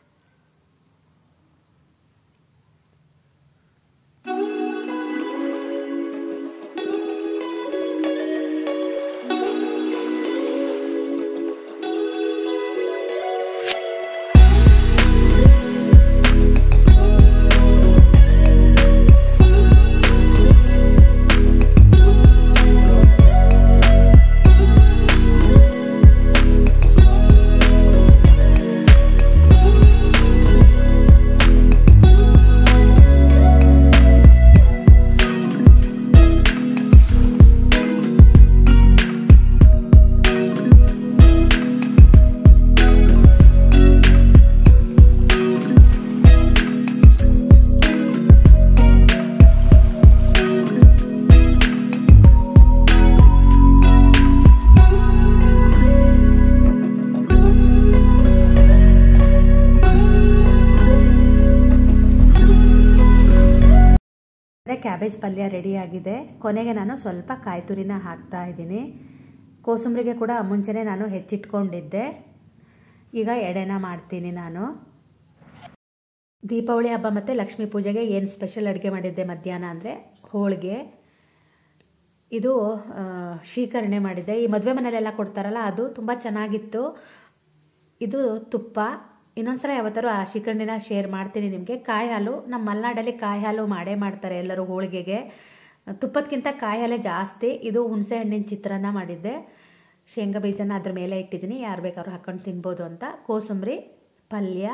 ಅದೇ ಕ್ಯಾಬೇಜ್ ಪಲ್ಯ ರೆಡಿಯಾಗಿದೆ ಕೊನೆಗೆ ನಾನು ಸ್ವಲ್ಪ ಕಾಯಿ ತುರಿನ ಹಾಕ್ತಾ ಇದ್ದೀನಿ ಕೋಸಂಬರಿಗೆ ಕೂಡ ಮುಂಚೆನೇ ನಾನು ಹೆಚ್ಚಿಟ್ಕೊಂಡಿದ್ದೆ ಈಗ ಎಡೆನ ಮಾಡ್ತೀನಿ ನಾನು ದೀಪಾವಳಿ ಹಬ್ಬ ಮತ್ತು ಲಕ್ಷ್ಮೀ ಪೂಜೆಗೆ ಏನು ಸ್ಪೆಷಲ್ ಅಡುಗೆ ಮಾಡಿದ್ದೆ ಮಧ್ಯಾಹ್ನ ಅಂದರೆ ಹೋಳಿಗೆ ಇದು ಆ, ಶೀಕರಣೆ ಮಾಡಿದ್ದೆ ಈ ಮದುವೆ ಮನೆಯಲ್ಲೆಲ್ಲ ಕೊಡ್ತಾರಲ್ಲ ಅದು ತುಂಬ ಚೆನ್ನಾಗಿತ್ತು ಇದು ತುಪ್ಪ ಇನ್ನೊಂದ್ಸಲ ಯಾವತ್ತಾರು ಆ ಶೀಕರಣಿನ ಶೇರ್ ಮಾಡ್ತೀನಿ ನಿಮಗೆ ಕಾಯಿ ಹಾಲು ನಮ್ಮ ಮಲೆನಾಡಲ್ಲಿ ಕಾಯಿ ಹಾಲು ಮಾಡೇ ಮಾಡ್ತಾರೆ ಎಲ್ಲರೂ ಹೋಳಿಗೆಗೆ ತುಪ್ಪದಕ್ಕಿಂತ ಕಾಯಿ ಹಾಲೇ ಜಾಸ್ತಿ ಇದು ಹುಣಸೆ ಹಣ್ಣಿನ ಚಿತ್ರಾನ್ನ ಮಾಡಿದ್ದೆ ಶೇಂಗಾ ಬೀಜನ ಅದ್ರ ಮೇಲೆ ಇಟ್ಟಿದ್ದೀನಿ ಯಾರು ಬೇಕಾದ್ರೂ ಹಾಕ್ಕೊಂಡು ತಿನ್ಬೋದು ಅಂತ ಕೋಸಂಬರಿ ಪಲ್ಯ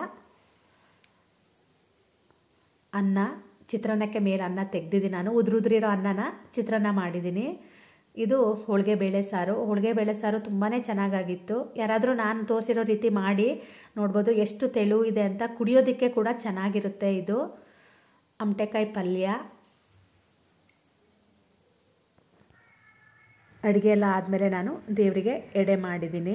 ಅನ್ನ ಚಿತ್ರಾನ್ನಕ್ಕೆ ಮೇಲೆ ಅನ್ನ ತೆಗ್ದಿದ್ದೀನಿ ನಾನು ಉದುರುದ್ರಿರೋ ಅನ್ನನ ಚಿತ್ರಾನ್ನ ಮಾಡಿದ್ದೀನಿ ಇದು ಹೋಳಿಗೆ ಬೇಳೆ ಸಾರು ಹೋಳಿಗೆ ಬೇಳೆ ಸಾರು ತುಂಬಾ ಚೆನ್ನಾಗಾಗಿತ್ತು ಯಾರಾದರೂ ನಾನು ತೋರಿಸಿರೋ ರೀತಿ ಮಾಡಿ ನೋಡ್ಬೋದು ಎಷ್ಟು ತೆಳು ಇದೆ ಅಂತ ಕುಡಿಯೋದಕ್ಕೆ ಕೂಡ ಚೆನ್ನಾಗಿರುತ್ತೆ ಇದು ಅಮಟೆಕಾಯಿ ಪಲ್ಯ ಅಡುಗೆ ಎಲ್ಲ ಆದಮೇಲೆ ನಾನು ದೇವರಿಗೆ ಎಡೆ ಮಾಡಿದ್ದೀನಿ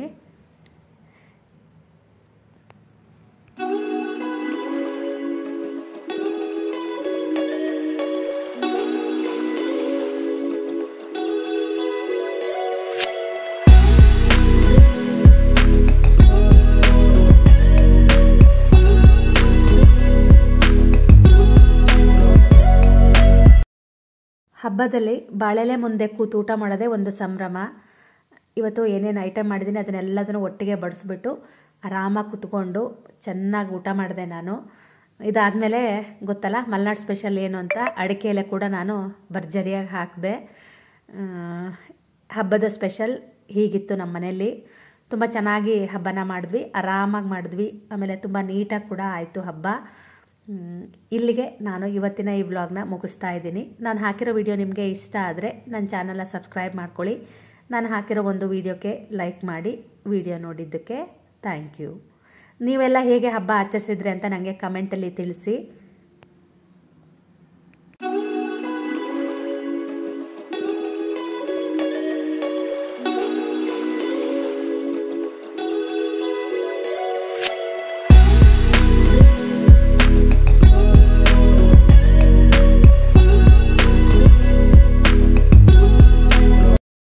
ಹಬ್ಬದಲ್ಲಿ ಬಾಳೆಲೆ ಮುಂದೆ ಕೂತು ಊಟ ಮಾಡೋದೇ ಒಂದು ಸಂಭ್ರಮ ಇವತ್ತು ಏನೇನು ಐಟಮ್ ಮಾಡಿದ್ದೀನಿ ಅದನ್ನೆಲ್ಲದನ್ನು ಒಟ್ಟಿಗೆ ಬಡಿಸ್ಬಿಟ್ಟು ಆರಾಮಾಗಿ ಕುತ್ಕೊಂಡು ಚೆನ್ನಾಗಿ ಊಟ ಮಾಡಿದೆ ನಾನು ಇದಾದಮೇಲೆ ಗೊತ್ತಲ್ಲ ಮಲ್ನಾಡು ಸ್ಪೆಷಲ್ ಏನು ಅಂತ ಅಡಿಕೆ ಎಲೆ ಕೂಡ ನಾನು ಭರ್ಜರಿಯಾಗಿ ಹಾಕಿದೆ ಹಬ್ಬದ ಸ್ಪೆಷಲ್ ಹೀಗಿತ್ತು ನಮ್ಮ ಮನೆಯಲ್ಲಿ ತುಂಬ ಚೆನ್ನಾಗಿ ಹಬ್ಬನ ಮಾಡಿದ್ವಿ ಆರಾಮಾಗಿ ಮಾಡಿದ್ವಿ ಆಮೇಲೆ ತುಂಬ ನೀಟಾಗಿ ಕೂಡ ಆಯಿತು ಹಬ್ಬ ಮ್, ಇಲ್ಲಿಗೆ ನಾನು ಇವತ್ತಿನ ಈ ವ್ಲಾಗ್ನ ಮುಗಿಸ್ತಾ ಇದ್ದೀನಿ ನಾನು ಹಾಕಿರೋ ವಿಡಿಯೋ ನಿಮಗೆ ಇಷ್ಟ ಆದರೆ ನನ್ನ ಚಾನಲ್ನ ಸಬ್ಸ್ಕ್ರೈಬ್ ಮಾಡ್ಕೊಳ್ಳಿ ನಾನು ಹಾಕಿರೋ ಒಂದು ವಿಡಿಯೋಕ್ಕೆ ಲೈಕ್ ಮಾಡಿ ವಿಡಿಯೋ ನೋಡಿದ್ದಕ್ಕೆ ಥ್ಯಾಂಕ್ ಯು ನೀವೆಲ್ಲ ಹೇಗೆ ಹಬ್ಬ ಆಚರಿಸಿದ್ರಿ ಅಂತ ನನಗೆ ಕಮೆಂಟಲ್ಲಿ ತಿಳಿಸಿ